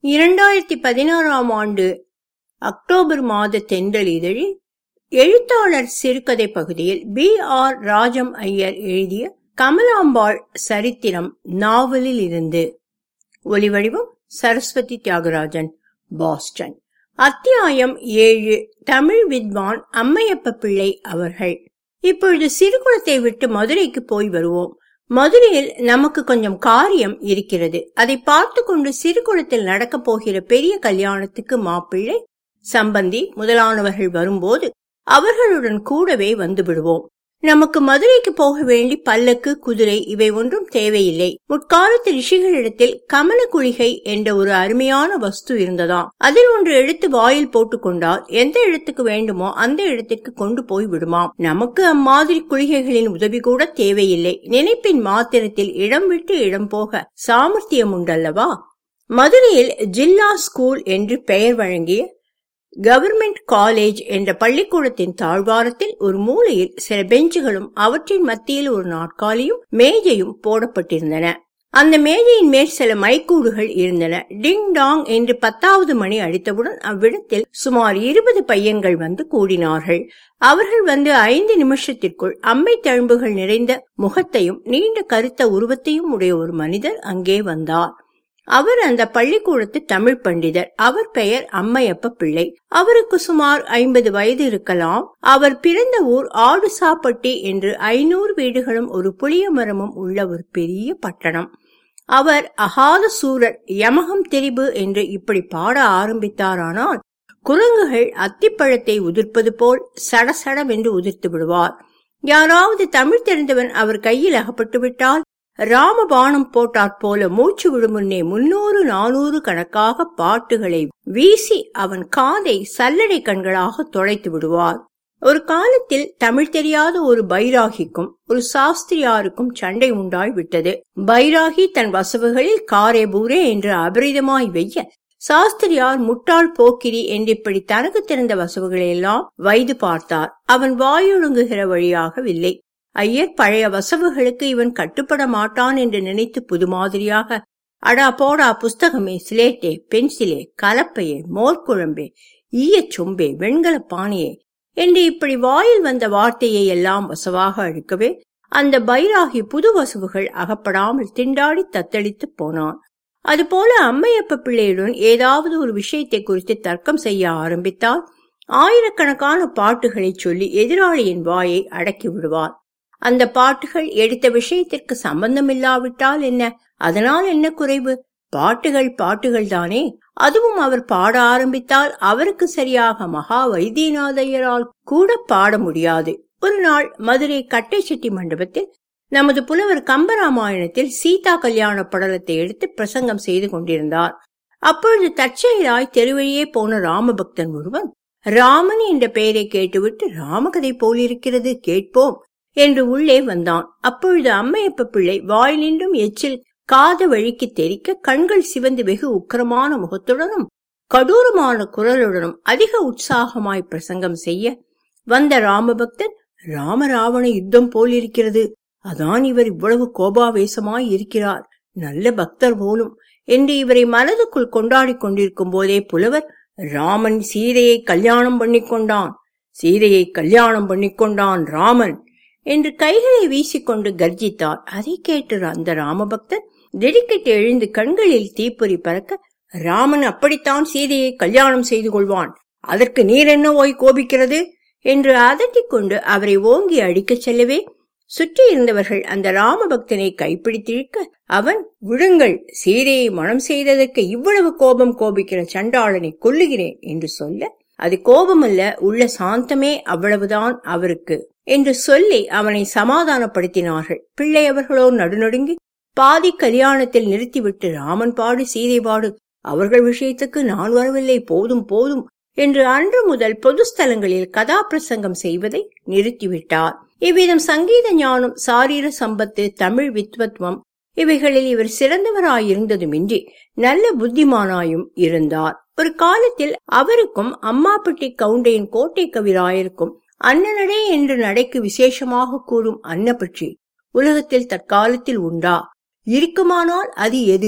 இரண்டாயிரத்தி பதினாறாம் ஆண்டு அக்டோபர் மாத தென்றல் இதழில் எழுத்தாளர் சிறுகதை பகுதியில் பி ஆர் ராஜம் ஐயர் எழுதிய கமலாம்பாள் சரித்திரம் நாவலில் இருந்து ஒலிவடிவம் சரஸ்வதி தியாகராஜன் பாஸ்டன் அத்தியாயம் ஏழு தமிழ் வித்வான் அம்மையப்ப பிள்ளை அவர்கள் இப்பொழுது சிறுகுளத்தை விட்டு மதுரைக்கு போய் வருவோம் மதுரையில் நமக்கு கொஞ்சம் காரியம் இருக்கிறது அதை பார்த்து கொண்டு சிறுகுளத்தில் நடக்கப் போகிற பெரிய கல்யாணத்துக்கு மாப்பிள்ளை சம்பந்தி முதலானவர்கள் வரும்போது அவர்களுடன் கூடவே வந்து விடுவோம் நமக்கு மதுரைக்கு போக வேண்டி பல்லக்கு குதிரை இவை ஒன்றும் தேவையில்லை முற்காலத்து ரிஷிகளிடத்தில் கமல குளிகை என்ற ஒரு அருமையான வஸ்து இருந்ததாம் அதில் ஒன்று எடுத்து வாயில் போட்டுக் கொண்டால் எந்த இடத்துக்கு வேண்டுமோ அந்த இடத்திற்கு கொண்டு போய் விடுமாம் நமக்கு அம்மாதிரி குளிகைகளின் உதவி கூட தேவையில்லை நினைப்பின் மாத்திரத்தில் இடம் விட்டு இடம் போக சாமர்த்தியம் உண்டல்லவா மதுரையில் ஜில்லா ஸ்கூல் என்று பெயர் வழங்கிய கவர்மெண்ட் காலேஜ் என்ற பள்ளிக்கூடத்தின் தாழ்வாரத்தில் ஒரு மூலையில் சில பெஞ்சுகளும் அவற்றின் மத்தியில் ஒரு நாற்காலியும் மேஜையும் போடப்பட்டிருந்தன அந்த மேஜையின் மேல் சில மைக்கூடுகள் இருந்தன டிங் டாங் என்று பத்தாவது மணி அடித்தவுடன் அவ்விடத்தில் சுமார் இருபது பையன்கள் வந்து கூடினார்கள் அவர்கள் வந்து ஐந்து நிமிஷத்திற்குள் அம்மை தழும்புகள் நிறைந்த முகத்தையும் நீண்ட கருத்த உருவத்தையும் உடைய ஒரு மனிதர் அங்கே வந்தார் அவர் அந்த பள்ளிக்கூடத்து தமிழ் பண்டிதர் அவர் பெயர் அம்மையப்ப பிள்ளை அவருக்கு சுமார் ஐம்பது வயது இருக்கலாம் அவர் பிறந்த ஊர் ஆடுசாப்பட்டி என்று ஐநூறு வீடுகளும் ஒரு புளிய மரமும் உள்ள ஒரு பெரிய பட்டணம் அவர் அகாத சூரர் யமகம் தெரிவு என்று இப்படி பாட ஆரம்பித்தாரானால் குரங்குகள் அத்திப்பழத்தை உதிர்ப்பது போல் சடசடவென்று உதிர்த்து விடுவார் யாராவது தமிழ் தெரிந்தவன் அவர் கையில் அகப்பட்டு விட்டால் ராமபாணம் போட்டாற் போல மூச்சு விடும் முன்னே முன்னூறு நானூறு கணக்காக பாட்டுகளை வீசி அவன் காதை சல்லடை கண்களாக தொலைத்து விடுவார் ஒரு காலத்தில் தமிழ் தெரியாத ஒரு பைராகிக்கும் ஒரு சாஸ்திரியாருக்கும் சண்டை உண்டாய் விட்டது பைராகி தன் வசவுகளில் காரே பூரே என்று அபரிதமாய் வெய்ய சாஸ்திரியார் முட்டாள் போக்கிரி என்று இப்படி தனக்கு திறந்த வசவுகளை எல்லாம் வைது பார்த்தார் அவன் வாயொழுங்குகிற வழியாகவில்லை ஐயர் பழைய வசவுகளுக்கு இவன் கட்டுப்பட மாட்டான் என்று நினைத்து புது மாதிரியாக அடா போடா புஸ்தகமே சிலேட்டே பென்சிலே கலப்பையே மோர்க்குழம்பே ஈயச் சொம்பே வெண்கல பாணியே என்று இப்படி வாயில் வந்த வார்த்தையை எல்லாம் வசவாக அழுக்கவே அந்த பைராகி புது வசவுகள் அகப்படாமல் திண்டாடி தத்தளித்து போனான் அதுபோல அம்மையப்ப பிள்ளையுடன் ஏதாவது ஒரு விஷயத்தை குறித்து தர்க்கம் செய்ய ஆரம்பித்தால் ஆயிரக்கணக்கான பாட்டுகளை சொல்லி எதிராளியின் வாயை அடக்கி விடுவார் அந்த பாட்டுகள் எடுத்த விஷயத்திற்கு சம்பந்தமில்லாவிட்டால் என்ன அதனால் என்ன குறைவு பாட்டுகள் பாட்டுகள் தானே அதுவும் அவர் பாட ஆரம்பித்தால் அவருக்கு சரியாக மகா வைத்தியநாதையரால் கூட பாட முடியாது ஒரு நாள் மதுரை கட்டைச்செட்டி மண்டபத்தில் நமது புலவர் கம்பராமாயணத்தில் சீதா கல்யாண படலத்தை எடுத்து பிரசங்கம் செய்து கொண்டிருந்தார் அப்பொழுது தற்செயலாய் தெருவழியே போன ராமபக்தன் ஒருவன் ராமன் என்ற பெயரை கேட்டுவிட்டு ராமகதை போலிருக்கிறது கேட்போம் என்று உள்ளே வந்தான் அப்பொழுது அம்மையப்ப பிள்ளை வாயிலின்றும் எச்சில் காத வழிக்கு தெரிக்க கண்கள் சிவந்து வெகு உக்கிரமான முகத்துடனும் கடூரமான குரலுடனும் அதிக உற்சாகமாய் பிரசங்கம் செய்ய வந்த ராமபக்தன் ராமராவண யுத்தம் போல் இருக்கிறது அதான் இவர் இவ்வளவு கோபாவேசமாய் இருக்கிறார் நல்ல பக்தர் போலும் என்று இவரை மனதுக்குள் கொண்டாடி கொண்டிருக்கும் போதே புலவர் ராமன் சீதையை கல்யாணம் பண்ணிக்கொண்டான் சீதையை கல்யாணம் பண்ணிக்கொண்டான் ராமன் என்று கைகளை வீசிக்கொண்டு கர்ஜித்தார் அதை கேட்டு அந்த ராமபக்தன் திடுக்கிட்டு எழுந்து கண்களில் தீப்பொறி பறக்க ராமன் அப்படித்தான் சீதையை கல்யாணம் செய்து கொள்வான் அதற்கு நீர் என்ன ஓய் கோபிக்கிறது என்று அதட்டிக் கொண்டு அவரை ஓங்கி அடிக்கச் செல்லவே சுற்றி இருந்தவர்கள் அந்த ராமபக்தனை கைப்பிடித்திழுக்க அவன் விழுங்கள் சீதையை மனம் செய்ததற்கு இவ்வளவு கோபம் கோபிக்கிற சண்டாளனை கொல்லுகிறேன் என்று சொல்ல அது கோபமல்ல உள்ள சாந்தமே அவ்வளவுதான் அவருக்கு என்று சொல்லி அவனை சமாதானப்படுத்தினார்கள் பிள்ளை அவர்களோ நடுநடுங்கி பாதி கல்யாணத்தில் நிறுத்திவிட்டு ராமன் பாடு சீதை பாடு அவர்கள் விஷயத்துக்கு நான் வரவில்லை போதும் போதும் என்று அன்று முதல் பொது ஸ்தலங்களில் கதாபிரசங்கம் செய்வதை நிறுத்திவிட்டார் இவ்விதம் சங்கீத ஞானம் சாரீர சம்பத்து தமிழ் வித்வத்வம் இவைகளில் இவர் சிறந்தவராயிருந்ததுமின்றி நல்ல புத்திமானாயும் இருந்தார் ஒரு காலத்தில் அவருக்கும் அம்மாப்பட்டி கவுண்டையின் கோட்டை கவிராயருக்கும் அன்னநடை என்று நடைக்கு விசேஷமாக கூறும் அன்னப்பற்றி உலகத்தில் தற்காலத்தில் உண்டா இருக்குமானால் அது எது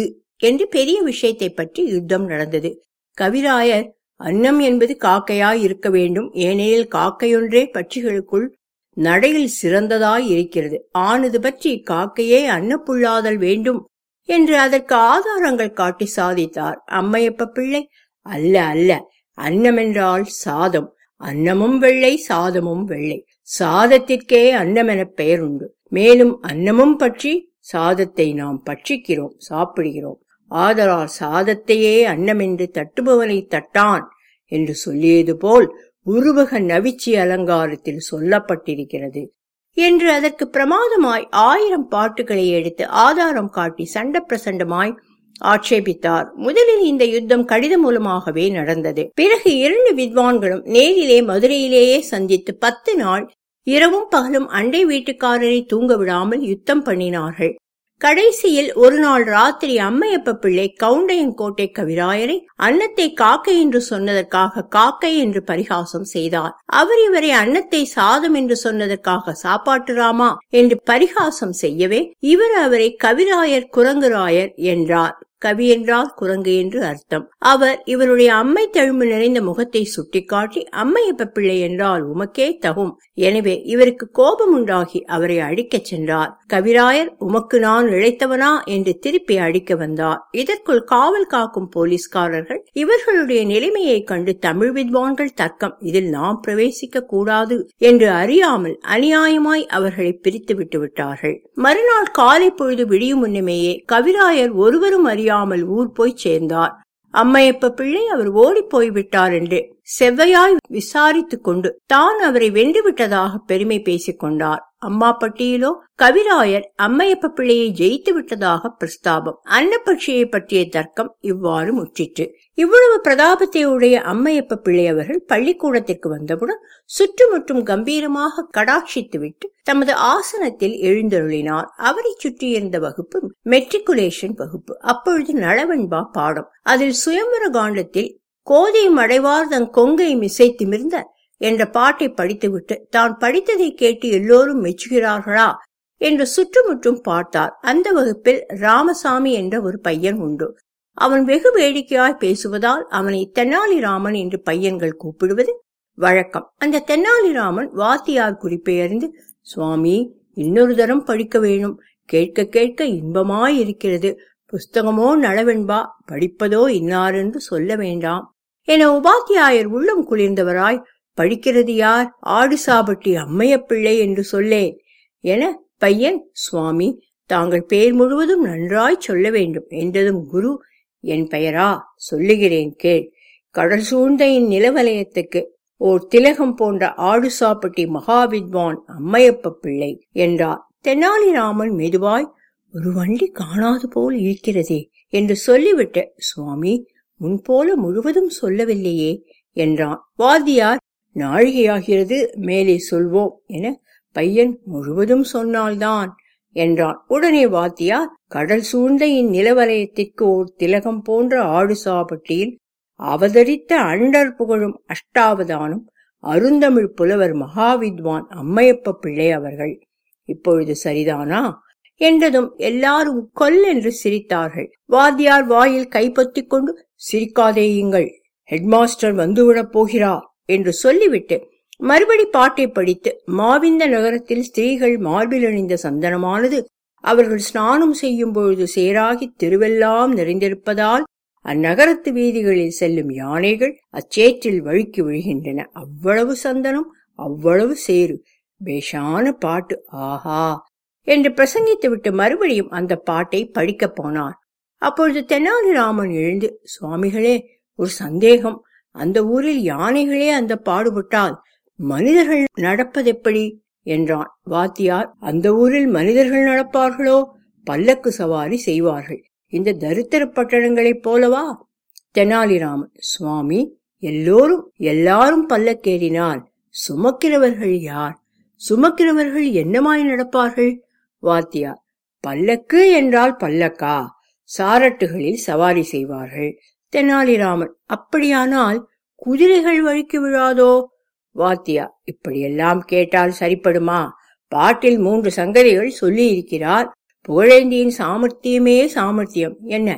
என்று பெரிய விஷயத்தை பற்றி யுத்தம் நடந்தது கவிராயர் அன்னம் என்பது காக்கையாய் இருக்க வேண்டும் ஏனெனில் காக்கையொன்றே பட்சிகளுக்குள் நடையில் சிறந்ததாய் இருக்கிறது ஆனது பற்றி காக்கையே அன்னப்புள்ளாதல் வேண்டும் என்று அதற்கு ஆதாரங்கள் காட்டி சாதித்தார் அம்மையப்ப பிள்ளை அல்ல அல்ல அன்னமென்றால் சாதம் அன்னமும் வெள்ளை சாதமும் வெள்ளை சாதத்திற்கே அன்னம் என பெயர் உண்டு மேலும் அன்னமும் பற்றி சாதத்தை நாம் பட்சிக்கிறோம் சாப்பிடுகிறோம் ஆதலால் சாதத்தையே அன்னம் என்று தட்டுபவனை தட்டான் என்று சொல்லியது போல் உருவக நவிச்சி அலங்காரத்தில் சொல்லப்பட்டிருக்கிறது என்று அதற்கு பிரமாதமாய் ஆயிரம் பாட்டுகளை எடுத்து ஆதாரம் காட்டி சண்ட பிரசண்டமாய் ஆட்சேபித்தார் முதலில் இந்த யுத்தம் கடிதம் மூலமாகவே நடந்தது பிறகு இரண்டு வித்வான்களும் நேரிலே மதுரையிலேயே சந்தித்து பத்து நாள் இரவும் பகலும் அண்டை வீட்டுக்காரரை தூங்க விடாமல் யுத்தம் பண்ணினார்கள் கடைசியில் ஒரு நாள் ராத்திரி அம்மையப்ப பிள்ளை கவுண்டையன் கோட்டை கவிராயரை அன்னத்தை காக்கை என்று சொன்னதற்காக காக்கை என்று பரிகாசம் செய்தார் அவர் இவரை அன்னத்தை சாதம் என்று சொன்னதற்காக சாப்பாட்டுராமா என்று பரிகாசம் செய்யவே இவர் அவரை கவிராயர் குரங்குராயர் என்றார் கவி என்றால் குரங்கு என்று அர்த்தம் அவர் இவருடைய அம்மை தழும்பு நிறைந்த முகத்தை சுட்டிக்காட்டி அம்மையப்ப பிள்ளை என்றால் உமக்கே தகும் எனவே இவருக்கு கோபம் உண்டாகி அவரை அடிக்கச் சென்றார் கவிராயர் உமக்கு நான் இழைத்தவனா என்று திருப்பி அடிக்க வந்தார் இதற்குள் காவல் காக்கும் போலீஸ்காரர்கள் இவர்களுடைய நிலைமையை கண்டு தமிழ் வித்வான்கள் தர்க்கம் இதில் நாம் பிரவேசிக்க கூடாது என்று அறியாமல் அநியாயமாய் அவர்களை பிரித்து விட்டு விட்டார்கள் மறுநாள் காலை பொழுது விடியும் முன்னமேயே கவிராயர் ஒருவரும் அறியாமல் ஊர் போய் சேர்ந்தார் அம்மையப்ப பிள்ளை அவர் ஓடி போய்விட்டார் என்று செவ்வையாய் விசாரித்துக் கொண்டு தான் அவரை வென்று விட்டதாக பெருமை பேசிக் கொண்டார் அம்மாப்பட்டியிலோ கவிராயர் அம்மையப்ப பிள்ளையை ஜெயித்து விட்டதாக பிரஸ்தாபம் அன்னப்பட்சியை பற்றிய தர்க்கம் இவ்வாறு முற்றிற்று இவ்வளவு பிரதாபத்தை உடைய அம்மையப்ப பிள்ளை அவர்கள் பள்ளிக்கூடத்திற்கு வந்தவுடன் சுற்றுமுற்றும் கம்பீரமாக கடாட்சித்துவிட்டு தமது ஆசனத்தில் எழுந்தருளினார் அவரை சுற்றியிருந்த வகுப்பு மெட்ரிகுலேஷன் வகுப்பு அப்பொழுது நளவெண்பா பாடம் அதில் சுயம்பர காண்டத்தில் கோதை மடைவார் தன் கொங்கை மிசை திமிர்ந்த என்ற பாட்டை படித்துவிட்டு தான் படித்ததை கேட்டு எல்லோரும் மெச்சுகிறார்களா என்று சுற்றுமுற்றும் பார்த்தார் அந்த வகுப்பில் ராமசாமி என்ற ஒரு பையன் உண்டு அவன் வெகு வேடிக்கையாய் பேசுவதால் அவனை தென்னாலிராமன் என்று பையன்கள் கூப்பிடுவது வழக்கம் அந்த தென்னாலிராமன் வாத்தியார் குறிப்பை அறிந்து சுவாமி இன்னொரு தரம் படிக்க வேணும் கேட்க கேட்க இன்பமாய் இருக்கிறது புஸ்தகமோ நளவெண்பா படிப்பதோ இன்னாரென்று சொல்ல வேண்டாம் என உபாத்தியாயர் உள்ளம் குளிர்ந்தவராய் படிக்கிறது யார் ஆடு சாபட்டி அம்மையப்பிள்ளை என்று சொல்லேன் என பையன் சுவாமி தாங்கள் பேர் முழுவதும் நன்றாய் சொல்ல வேண்டும் என்றதும் குரு என் பெயரா சொல்லுகிறேன் கேள் கடல் சூழ்ந்த இந்நிலவலயத்துக்கு ஓர் திலகம் போன்ற ஆடு சாப்பட்டி மகாவித்வான் அம்மையப்ப பிள்ளை என்றார் தெனாலிராமன் மெதுவாய் ஒரு வண்டி காணாது போல் இருக்கிறதே என்று சொல்லிவிட்டு சுவாமி முன்போல முழுவதும் சொல்லவில்லையே என்றான் வாத்தியார் நாழிகையாகிறது மேலே சொல்வோம் என பையன் முழுவதும் சொன்னால்தான் என்றான் உடனே வாத்தியார் கடல் சூழ்ந்த இந்நிலவலயத்திற்கு ஓர் திலகம் போன்ற ஆடு சாப்பட்டியில் அவதரித்த அண்டர் புகழும் அஷ்டாவதானம் அருந்தமிழ் புலவர் மகாவித்வான் அம்மையப்ப பிள்ளை அவர்கள் இப்பொழுது சரிதானா என்றதும் எல்லாரும் கொல் என்று சிரித்தார்கள் வாத்தியார் வாயில் கைப்பற்றிக் கொண்டு சிரிக்காதேயுங்கள் ஹெட்மாஸ்டர் வந்துவிடப் போகிறார் என்று சொல்லிவிட்டு மறுபடி பாட்டை படித்து மாவிந்த நகரத்தில் ஸ்திரீகள் மார்பில் அணிந்த சந்தனமானது அவர்கள் ஸ்நானம் செய்யும் பொழுது சேராகி திருவெல்லாம் நிறைந்திருப்பதால் அந்நகரத்து வீதிகளில் செல்லும் யானைகள் அச்சேற்றில் வழுக்கி விழுகின்றன அவ்வளவு சந்தனம் அவ்வளவு சேரு பேஷான பாட்டு ஆஹா என்று பிரசங்கித்துவிட்டு மறுபடியும் அந்த பாட்டை படிக்கப் போனார் அப்பொழுது தெனாலிராமன் எழுந்து சுவாமிகளே ஒரு சந்தேகம் அந்த ஊரில் யானைகளே அந்த பாடுபட்டால் மனிதர்கள் நடப்பதெப்படி என்றான் வாத்தியார் அந்த ஊரில் மனிதர்கள் நடப்பார்களோ பல்லக்கு சவாரி செய்வார்கள் இந்த தரித்திர பட்டணங்களைப் போலவா தெனாலிராமன் சுவாமி எல்லோரும் எல்லாரும் பல்லக்கேறினால் சுமக்கிறவர்கள் யார் சுமக்கிறவர்கள் என்னமாய் நடப்பார்கள் வாத்தியார் பல்லக்கு என்றால் பல்லக்கா சாரட்டுகளில் சவாரி செய்வார்கள் தெனாலிராமன் அப்படியானால் குதிரைகள் வழுக்கி விழாதோ வாத்தியா இப்படியெல்லாம் கேட்டால் சரிப்படுமா பாட்டில் மூன்று சங்கதிகள் சொல்லி இருக்கிறார் புகழேந்தியின் சாமர்த்தியமே சாமர்த்தியம் என்ன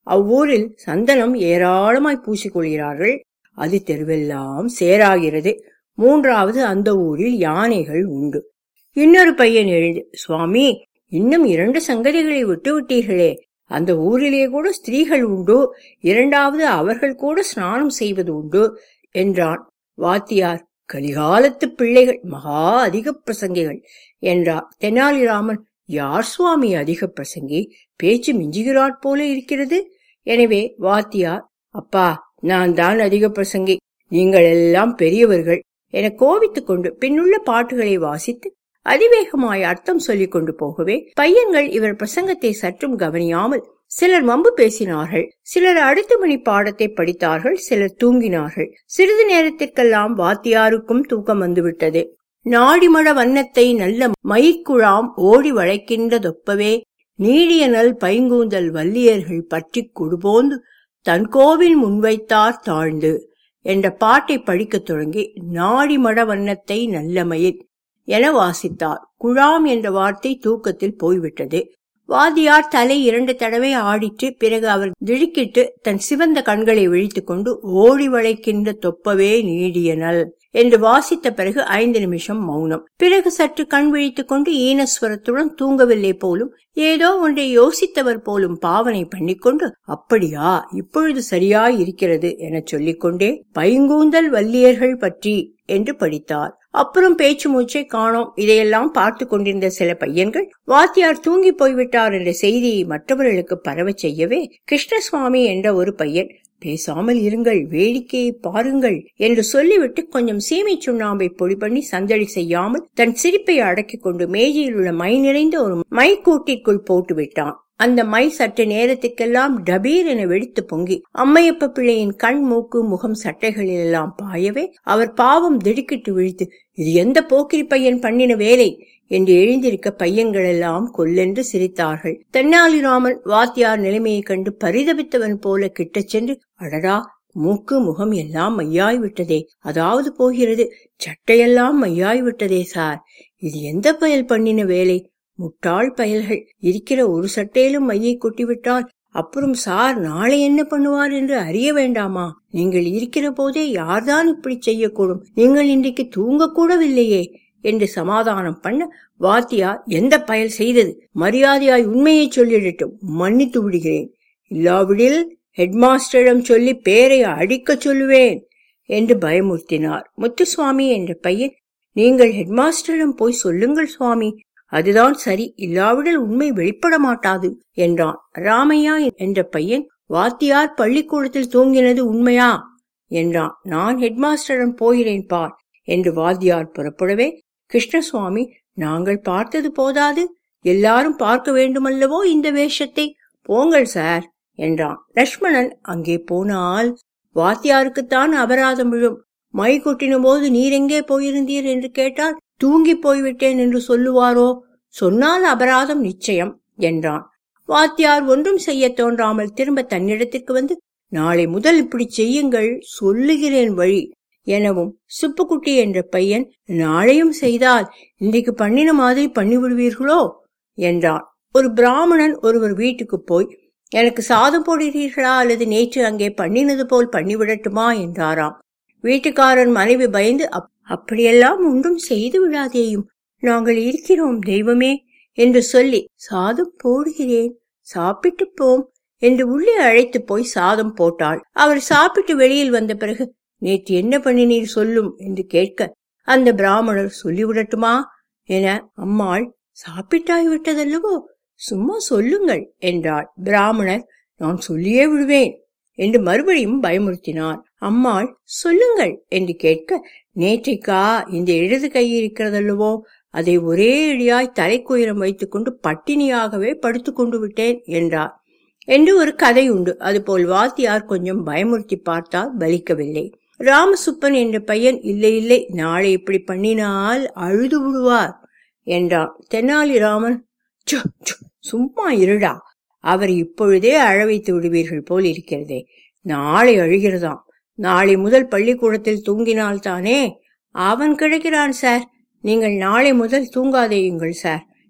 அவ்வூரில் சந்தனம் ஏராளமாய் பூசிக்கொள்கிறார்கள் அது தெருவெல்லாம் சேராகிறது மூன்றாவது அந்த ஊரில் யானைகள் உண்டு இன்னொரு பையன் எழுந்து சுவாமி இன்னும் இரண்டு சங்கதிகளை விட்டு விட்டீர்களே அந்த ஊரிலே கூட ஸ்திரீகள் உண்டு இரண்டாவது அவர்கள் கூட ஸ்நானம் செய்வது உண்டு என்றான் வாத்தியார் கலிகாலத்து பிள்ளைகள் மகா அதிக பிரசங்கிகள் என்றார் தெனாலிராமன் யார் சுவாமி அதிக பிரசங்கி பேச்சு மிஞ்சுகிறாற் போல இருக்கிறது எனவே வாத்தியார் அப்பா நான் தான் அதிக பிரசங்கி நீங்கள் எல்லாம் பெரியவர்கள் என கோபித்துக் கொண்டு பின்னுள்ள பாட்டுகளை வாசித்து அதிவேகமாய் அர்த்தம் சொல்லிக் கொண்டு போகவே பையன்கள் இவர் பிரசங்கத்தை சற்றும் கவனியாமல் சிலர் வம்பு பேசினார்கள் சிலர் அடுத்த மணி பாடத்தை படித்தார்கள் சிலர் தூங்கினார்கள் சிறிது நேரத்திற்கெல்லாம் வாத்தியாருக்கும் தூக்கம் வந்துவிட்டது நாடிமட வண்ணத்தை நல்ல மயிக்குழாம் ஓடி வளைக்கின்றதொப்பவே நீடிய நல் பைங்கூந்தல் வல்லியர்கள் பற்றி கொடுபோந்து தன் கோவில் முன்வைத்தார் தாழ்ந்து என்ற பாட்டை படிக்கத் தொடங்கி நாடிமட வண்ணத்தை நல்ல மயில் என வாசித்தார் குழாம் என்ற வார்த்தை தூக்கத்தில் போய்விட்டது வாதியார் தலை இரண்டு தடவை ஆடிட்டு பிறகு அவர் திடுக்கிட்டு தன் சிவந்த கண்களை விழித்துக் கொண்டு ஓடி வளைக்கின்ற தொப்பவே நீடியனல் என்று வாசித்த பிறகு ஐந்து நிமிஷம் மௌனம் பிறகு சற்று கண் விழித்துக் கொண்டு ஈனஸ்வரத்துடன் தூங்கவில்லை போலும் ஏதோ ஒன்றை யோசித்தவர் போலும் பாவனை பண்ணிக்கொண்டு அப்படியா இப்பொழுது சரியாய் இருக்கிறது என சொல்லிக்கொண்டே பைங்கூந்தல் வல்லியர்கள் பற்றி என்று படித்தார் அப்புறம் பேச்சு மூச்சை காணோம் இதையெல்லாம் பார்த்து கொண்டிருந்த சில பையன்கள் வாத்தியார் தூங்கி போய்விட்டார் என்ற செய்தியை மற்றவர்களுக்கு பரவச் செய்யவே கிருஷ்ணசுவாமி என்ற ஒரு பையன் பேசாமல் இருங்கள் வேடிக்கையை பாருங்கள் என்று சொல்லிவிட்டு கொஞ்சம் சீமை சுண்ணாம்பை பொடி பண்ணி சந்தடி செய்யாமல் தன் சிரிப்பை அடக்கிக் கொண்டு மேஜையில் உள்ள மை நிறைந்த ஒரு மைக்கூட்டிற்குள் போட்டு விட்டான் அந்த மை சற்று நேரத்துக்கெல்லாம் டபீர் என வெடித்து பொங்கி அம்மையப்ப பிள்ளையின் கண் மூக்கு முகம் சட்டைகளில் எல்லாம் பாயவே அவர் பாவம் திடுக்கிட்டு விழித்து இது எந்த போக்கிரி பையன் பண்ணின வேலை என்று எழுந்திருக்க பையன்கள் எல்லாம் கொல்லென்று சிரித்தார்கள் தென்னாலிராமன் வாத்தியார் நிலைமையை கண்டு பரிதபித்தவன் போல கிட்டச் சென்று அடடா மூக்கு முகம் எல்லாம் மையாய் விட்டதே அதாவது போகிறது சட்டையெல்லாம் மையாய் விட்டதே சார் இது எந்த பயல் பண்ணின வேலை முட்டாள் பயல்கள் இருக்கிற ஒரு சட்டையிலும் மையை கொட்டிவிட்டால் அப்புறம் சார் நாளை என்ன பண்ணுவார் என்று அறிய வேண்டாமா நீங்கள் இருக்கிற போதே யார்தான் இப்படி செய்யக்கூடும் நீங்கள் இன்றைக்கு தூங்கக்கூடவில்லையே என்று சமாதானம் பண்ண வாத்தியா எந்த பயல் செய்தது மரியாதையாய் உண்மையை சொல்லிடட்டும் மன்னித்து விடுகிறேன் இல்லாவிடில் ஹெட்மாஸ்டரிடம் சொல்லி பேரை அடிக்க சொல்லுவேன் என்று பயமுறுத்தினார் முத்துசுவாமி என்ற பையன் நீங்கள் ஹெட்மாஸ்டரிடம் போய் சொல்லுங்கள் சுவாமி அதுதான் சரி இல்லாவிடில் உண்மை வெளிப்பட மாட்டாது என்றான் ராமையா என்ற பையன் வாத்தியார் பள்ளிக்கூடத்தில் தூங்கினது உண்மையா என்றான் நான் ஹெட்மாஸ்டரிடம் போகிறேன் பார் என்று வாத்தியார் புறப்படவே கிருஷ்ணசுவாமி நாங்கள் பார்த்தது போதாது எல்லாரும் பார்க்க வேண்டுமல்லவோ இந்த வேஷத்தை போங்கள் சார் என்றான் லட்சுமணன் அங்கே போனால் வாத்தியாருக்குத்தான் அபராதம் விழும் மை கொட்டின போது நீர் எங்கே போயிருந்தீர் என்று கேட்டால் தூங்கி போய்விட்டேன் என்று சொல்லுவாரோ சொன்னால் அபராதம் நிச்சயம் என்றான் வாத்தியார் ஒன்றும் செய்ய தோன்றாமல் திரும்ப தன்னிடத்திற்கு வந்து நாளை முதல் இப்படி செய்யுங்கள் சொல்லுகிறேன் வழி எனவும் சுப்புக்குட்டி என்ற பையன் நாளையும் செய்தால் இன்றைக்கு பண்ணின மாதிரி பண்ணிவிடுவீர்களோ என்றான் ஒரு பிராமணன் ஒருவர் வீட்டுக்கு போய் எனக்கு சாதம் போடுகிறீர்களா அல்லது நேற்று அங்கே பண்ணினது போல் பண்ணிவிடட்டுமா என்றாராம் வீட்டுக்காரன் மனைவி பயந்து அப்படியெல்லாம் ஒன்றும் செய்து விடாதேயும் நாங்கள் இருக்கிறோம் தெய்வமே என்று சொல்லி சாதம் போடுகிறேன் சாப்பிட்டு போம் என்று உள்ளே அழைத்து போய் சாதம் போட்டாள் அவர் சாப்பிட்டு வெளியில் வந்த பிறகு நேற்று என்ன பண்ணினீர் சொல்லும் என்று கேட்க அந்த பிராமணர் சொல்லிவிடட்டுமா என அம்மாள் சாப்பிட்டாய் விட்டதல்லவோ சும்மா சொல்லுங்கள் என்றாள் பிராமணர் நான் சொல்லியே விடுவேன் என்று மறுபடியும் பயமுறுத்தினார் அம்மாள் சொல்லுங்கள் என்று கேட்க நேற்றைக்கா இந்த இடது கை இருக்கிறதல்லவோ அதை ஒரே அடியாய் தலைக்குயிரம் வைத்துக்கொண்டு பட்டினியாகவே படுத்து கொண்டு விட்டேன் என்றார் என்று ஒரு கதை உண்டு அதுபோல் வாத்தியார் கொஞ்சம் பயமுறுத்தி பார்த்தால் பலிக்கவில்லை ராமசுப்பன் என்ற பையன் இல்லை இல்லை நாளை இப்படி பண்ணினால் அழுது விடுவார் என்றான் தெனாலிராமன் "சு, சு, சும்மா இருடா அவர் இப்பொழுதே அழ வைத்து விடுவீர்கள் போல் இருக்கிறதே நாளை அழுகிறதாம் நாளை முதல் பள்ளிக்கூடத்தில் தூங்கினால் தானே அவன் கிடைக்கிறான் சார் நீங்கள் நாளை முதல் தூங்காதேயுங்கள் சார்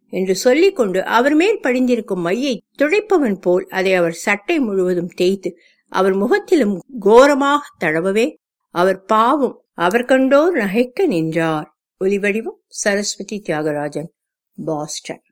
என்று சொல்லிக்கொண்டு அவர் மேல் படிந்திருக்கும் மையை துடைப்பவன் போல் அதை அவர் சட்டை முழுவதும் தேய்த்து அவர் முகத்திலும் கோரமாக தடவவே அவர் பாவம் அவர் கண்டோர் நகைக்க நின்றார் ஒலிவடிவம் சரஸ்வதி தியாகராஜன் பாஸ்டன்